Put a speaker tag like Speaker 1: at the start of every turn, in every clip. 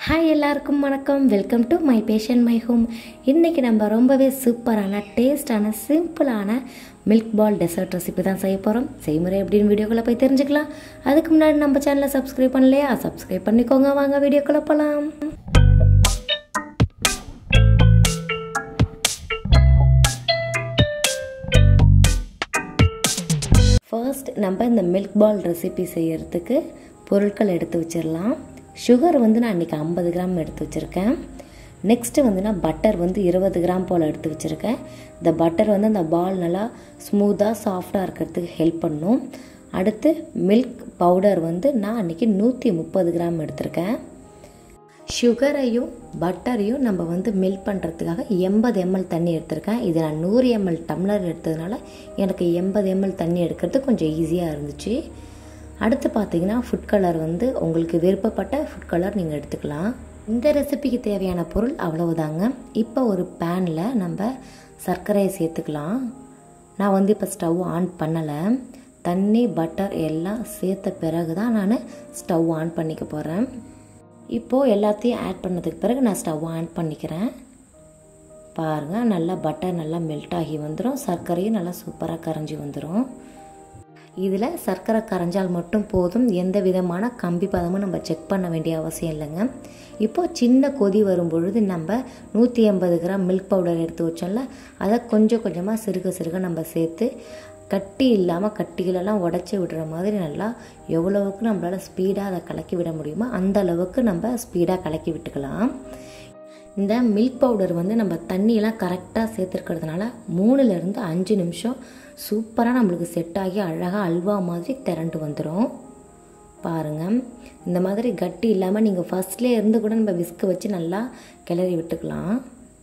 Speaker 1: hi எல்லாருக்கும் வணக்கம் welcome to my passion my home இன்றைக்கி நம்ம ரொம்பவே சூப்பரான டேஸ்டான சிம்பிளான மில்க் பால் டெசர்ட் ரெசிபி தான் செய்ய போகிறோம் செய்முறை எப்படின்னு வீடியோக்குள்ளே போய் தெரிஞ்சுக்கலாம் அதுக்கு முன்னாடி நம்ம சேனலை சப்ஸ்கிரைப் பண்ணலையா சப்ஸ்கிரைப் பண்ணிக்கோங்க வாங்க வீடியோக்குள்ளே போகலாம் ஃபர்ஸ்ட் நம்ம இந்த மில்க் பால் ரெசிபி செய்யறதுக்கு பொருட்கள் எடுத்து வச்சிடலாம் சுகர் வந்து நான் இன்றைக்கி ஐம்பது கிராம் எடுத்து வச்சுருக்கேன் நெக்ஸ்ட்டு வந்து நான் பட்டர் வந்து இருபது கிராம் போல் எடுத்து வச்சுருக்கேன் இந்த பட்டர் வந்து அந்த பால் நல்லா ஸ்மூத்தாக சாஃப்டாக இருக்கிறதுக்கு ஹெல்ப் பண்ணும் அடுத்து மில்க் பவுடர் வந்து நான் அன்றைக்கி நூற்றி முப்பது கிராம் எடுத்திருக்கேன் சுகரையும் பட்டரையும் நம்ம வந்து மில்க் பண்ணுறதுக்காக எண்பது எம்எல் தண்ணி எடுத்திருக்கேன் இது நான் நூறு எம்எல் டம்ளர் எடுத்ததுனால எனக்கு எண்பது எம்எல் தண்ணி எடுக்கிறது கொஞ்சம் ஈஸியாக இருந்துச்சு அடுத்து பார்த்தீங்கன்னா ஃபுட் கலர் வந்து உங்களுக்கு விருப்பப்பட்ட ஃபுட் கலர் நீங்கள் எடுத்துக்கலாம் இந்த ரெசிபிக்கு தேவையான பொருள் அவ்வளவுதாங்க இப்போ ஒரு பேனில் நம்ம சர்க்கரையை சேர்த்துக்கலாம் நான் வந்து இப்போ ஸ்டவ் ஆன் பண்ணலை தண்ணி பட்டர் எல்லாம் சேர்த்த பிறகு தான் நான் ஸ்டவ் ஆன் பண்ணிக்க போகிறேன் இப்போது எல்லாத்தையும் ஆட் பண்ணதுக்கு பிறகு நான் ஸ்டவ் ஆன் பண்ணிக்கிறேன் பாருங்கள் நல்லா பட்டர் நல்லா மெல்ட் ஆகி வந்துடும் சர்க்கரையும் நல்லா சூப்பராக கரைஞ்சி வந்துடும் இதில் சர்க்கரை கரைஞ்சால் மட்டும் போதும் எந்த விதமான கம்பி பதமும் நம்ம செக் பண்ண வேண்டிய அவசியம் இல்லைங்க இப்போது சின்ன கொதி வரும் பொழுது நம்ம நூற்றி எண்பது கிராம் மில்க் பவுடர் எடுத்து வச்சோம்ல அதை கொஞ்சம் கொஞ்சமாக சிறுக சிறுக நம்ம சேர்த்து கட்டி இல்லாமல் கட்டிகளெல்லாம் உடச்சி விடுற மாதிரி நல்லா எவ்வளவுக்கு நம்மளால் ஸ்பீடாக அதை கலக்கி விட முடியுமோ அந்த அளவுக்கு நம்ம ஸ்பீடாக கலக்கி விட்டுக்கலாம் இந்த மில்க் பவுடர் வந்து நம்ம தண்ணியெல்லாம் கரெக்டாக சேர்த்துருக்கிறதுனால மூணுலேருந்து அஞ்சு நிமிஷம் சூப்பராக நம்மளுக்கு செட் ஆகி அழகாக அல்வா மாதிரி திரண்டு வந்துடும் பாருங்கள் இந்த மாதிரி கட்டி இல்லாமல் நீங்கள் ஃபஸ்ட்லேயே இருந்து கூட நம்ம விஸ்க்கு வச்சு நல்லா கிளறி விட்டுக்கலாம்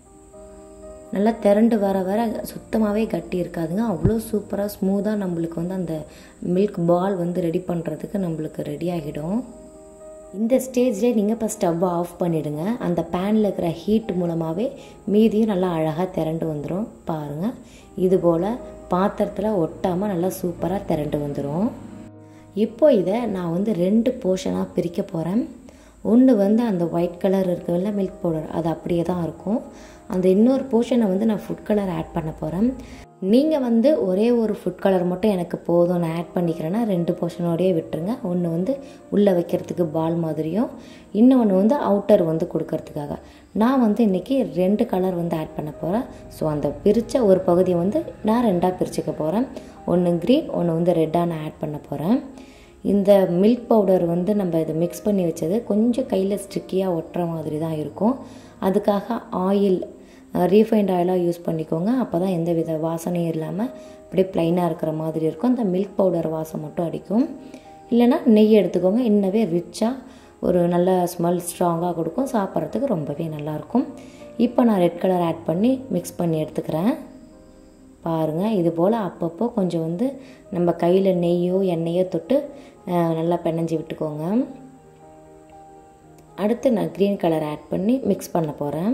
Speaker 1: நல்லா திரண்டு வர வர சுத்தமாகவே கட்டி இருக்காதுங்க அவ்வளோ சூப்பராக ஸ்மூத்தாக நம்மளுக்கு வந்து அந்த மில்க் பால் வந்து ரெடி பண்ணுறதுக்கு நம்மளுக்கு ரெடி ஆகிடும் இந்த ஸ்டேஜ்லேயே நீங்கள் இப்போ ஸ்டவ்வை ஆஃப் பண்ணிவிடுங்க அந்த பேனில் இருக்கிற ஹீட் மூலமாகவே மீதியும் நல்லா அழகாக திரண்டு வந்துடும் பாருங்கள் இது போல் பாத்திரத்தில் ஒட்டாமல் நல்லா சூப்பராக திரண்டு வந்துடும் இப்போ இதை நான் வந்து ரெண்டு போர்ஷனாக பிரிக்க போகிறேன் ஒன்று வந்து அந்த ஒயிட் கலர் இருக்குல்ல மில்க் பவுடர் அது அப்படியே தான் இருக்கும் அந்த இன்னொரு போர்ஷனை வந்து நான் ஃபுட் கலர் ஆட் பண்ண போகிறேன் நீங்கள் வந்து ஒரே ஒரு ஃபுட் கலர் மட்டும் எனக்கு போதும் நான் ஆட் பண்ணிக்கிறேன்னா ரெண்டு போர்ஷனோடையே விட்டுருங்க ஒன்று வந்து உள்ளே வைக்கிறதுக்கு பால் மாதிரியும் இன்னொன்று வந்து அவுட்டர் வந்து கொடுக்கறதுக்காக நான் வந்து இன்றைக்கி ரெண்டு கலர் வந்து ஆட் பண்ண போகிறேன் ஸோ அந்த பிரித்த ஒரு பகுதியை வந்து நான் ரெண்டாக பிரிச்சுக்க போகிறேன் ஒன்று க்ரீன் ஒன்று வந்து ரெட்டாக நான் ஆட் பண்ண போகிறேன் இந்த மில்க் பவுடர் வந்து நம்ம இதை மிக்ஸ் பண்ணி வச்சது கொஞ்சம் கையில் ஸ்டிக்கியாக ஒட்டுற மாதிரி தான் இருக்கும் அதுக்காக ஆயில் ரீஃபைண்ட் ஆயிலாக யூஸ் பண்ணிக்கோங்க அப்போ தான் எந்த வித வாசனையும் இல்லாமல் அப்படியே ப்ளைனாக இருக்கிற மாதிரி இருக்கும் அந்த மில்க் பவுடர் வாசம் மட்டும் அடிக்கும் இல்லைனா நெய் எடுத்துக்கோங்க இன்னவே ரிச்சாக ஒரு நல்ல ஸ்மெல் ஸ்ட்ராங்காக கொடுக்கும் சாப்பிட்றதுக்கு ரொம்பவே நல்லாயிருக்கும் இப்போ நான் ரெட் கலர் ஆட் பண்ணி மிக்ஸ் பண்ணி எடுத்துக்கிறேன் பாருங்கள் இது போல் அப்பப்போ கொஞ்சம் வந்து நம்ம கையில் நெய்யோ எண்ணெயோ தொட்டு நல்லா பெனஞ்சி விட்டுக்கோங்க அடுத்து நான் க்ரீன் கலர் ஆட் பண்ணி மிக்ஸ் பண்ண போகிறேன்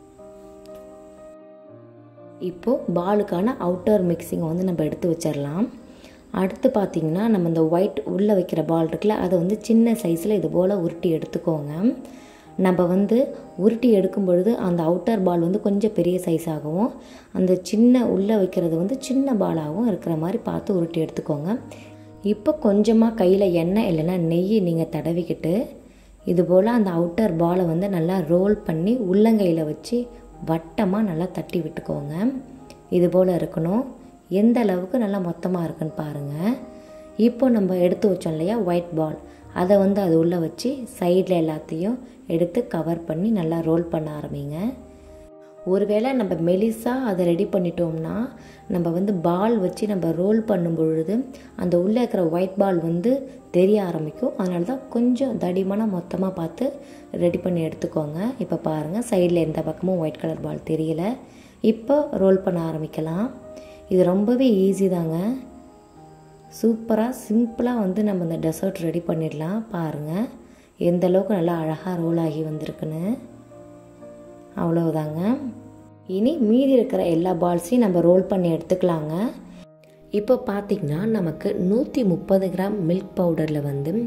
Speaker 1: இப்போது பாலுக்கான அவுட்டர் மிக்சிங்கை வந்து நம்ம எடுத்து வச்சிடலாம் அடுத்து பார்த்திங்கன்னா நம்ம இந்த ஒயிட் உள்ளே வைக்கிற பால் இருக்குல்ல அதை வந்து சின்ன சைஸில் இது போல் உருட்டி எடுத்துக்கோங்க நம்ம வந்து உருட்டி எடுக்கும் பொழுது அந்த அவுட்டர் பால் வந்து கொஞ்சம் பெரிய சைஸாகவும் அந்த சின்ன உள்ளே வைக்கிறது வந்து சின்ன பாலாகவும் இருக்கிற மாதிரி பார்த்து உருட்டி எடுத்துக்கோங்க இப்போ கொஞ்சமாக கையில் எண்ணெய் இல்லைன்னா நெய் நீங்கள் தடவிக்கிட்டு இது போல் அந்த அவுட்டர் பாலை வந்து நல்லா ரோல் பண்ணி உள்ளங்கையில் வச்சு வட்டமாக நல்லா தட்டி விட்டுக்கோங்க இது போல் இருக்கணும் எந்த அளவுக்கு நல்லா மொத்தமாக இருக்குன்னு பாருங்கள் இப்போ நம்ம எடுத்து வச்சோம் இல்லையா ஒயிட் பால் அதை வந்து அது உள்ளே வச்சு சைடில் எல்லாத்தையும் எடுத்து கவர் பண்ணி நல்லா ரோல் பண்ண ஆரம்பிங்க ஒருவேளை நம்ம மெலிசாக அதை ரெடி பண்ணிட்டோம்னா நம்ம வந்து பால் வச்சு நம்ம ரோல் பண்ணும் பொழுது அந்த உள்ளே இருக்கிற ஒயிட் பால் வந்து தெரிய ஆரம்பிக்கும் அதனால தான் கொஞ்சம் தடிமனாக மொத்தமாக பார்த்து ரெடி பண்ணி எடுத்துக்கோங்க இப்போ பாருங்கள் சைடில் எந்த பக்கமும் ஒயிட் கலர் பால் தெரியல இப்போ ரோல் பண்ண ஆரம்பிக்கலாம் இது ரொம்பவே ஈஸி தாங்க சூப்பராக சிம்பிளாக வந்து நம்ம இந்த டெசர்ட் ரெடி பண்ணிடலாம் பாருங்கள் எந்த அளவுக்கு நல்லா அழகாக ரோல் ஆகி வந்திருக்குன்னு அவ்வளவுதாங்க இனி மீதி இருக்கிற எல்லா பால்ஸையும் நம்ம ரோல் பண்ணி எடுத்துக்கலாங்க இப்போ பார்த்திங்கன்னா நமக்கு நூற்றி முப்பது கிராம் மில்க் பவுடரில் வந்து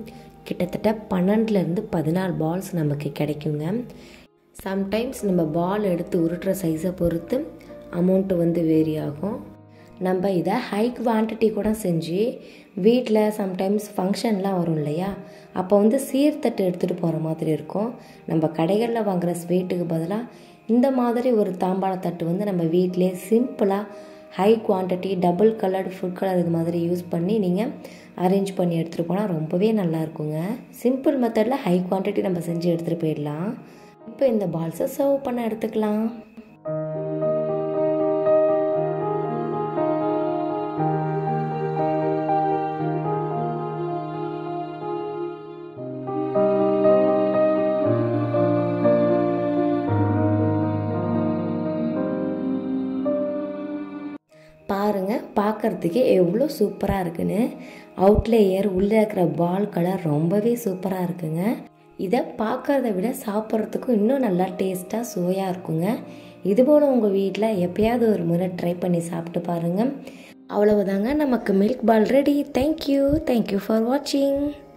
Speaker 1: கிட்டத்தட்ட பன்னெண்டுலேருந்து பதினாலு பால்ஸ் நமக்கு கிடைக்குங்க சம்டைம்ஸ் நம்ம பால் எடுத்து உருட்டுற சைஸை பொறுத்து அமௌண்ட்டு வந்து வேரி ஆகும் நம்ம இதை ஹை குவான்டிட்டி கூட செஞ்சு வீட்டில் சம்டைம்ஸ் ஃபங்க்ஷன்லாம் வரும் இல்லையா அப்போ வந்து சீர்தட்டு எடுத்துகிட்டு போகிற மாதிரி இருக்கும் நம்ம கடைகளில் வாங்குகிற ஸ்வீட்டுக்கு பதிலாக இந்த மாதிரி ஒரு தாம்பாளத்தட்டு வந்து நம்ம வீட்டிலே சிம்பிளாக high quantity double coloured food colour இது மாதிரி யூஸ் பண்ணி நீங்கள் அரேஞ்ச் பண்ணி எடுத்துகிட்டு போனால் ரொம்பவே நல்லா இருக்குங்க சிம்பிள் மெத்தடில் ஹை குவான்டிட்டி நம்ம செஞ்சு எடுத்துகிட்டு போயிடலாம் இப்போ இந்த பால்ஸை சர்வ் பண்ண எடுத்துக்கலாம் பாருங்கள் பார்க்குறதுக்கே எவ்வளோ சூப்பராக இருக்குன்னு அவுட்லேயர் உள்ளே இருக்கிற பால் கலர் ரொம்பவே சூப்பராக இருக்குங்க இதை பார்க்குறத விட சாப்பிட்றதுக்கும் இன்னும் நல்லா டேஸ்ட்டாக சுவையாக இருக்குங்க இதுபோல் உங்கள் வீட்டில் எப்பயாவது ஒரு முறை ட்ரை பண்ணி சாப்பிட்டு பாருங்கள் அவ்வளவுதாங்க நமக்கு மில்க் பால் ரெடி தேங்க்யூ தேங்க்யூ ஃபார் வாட்சிங்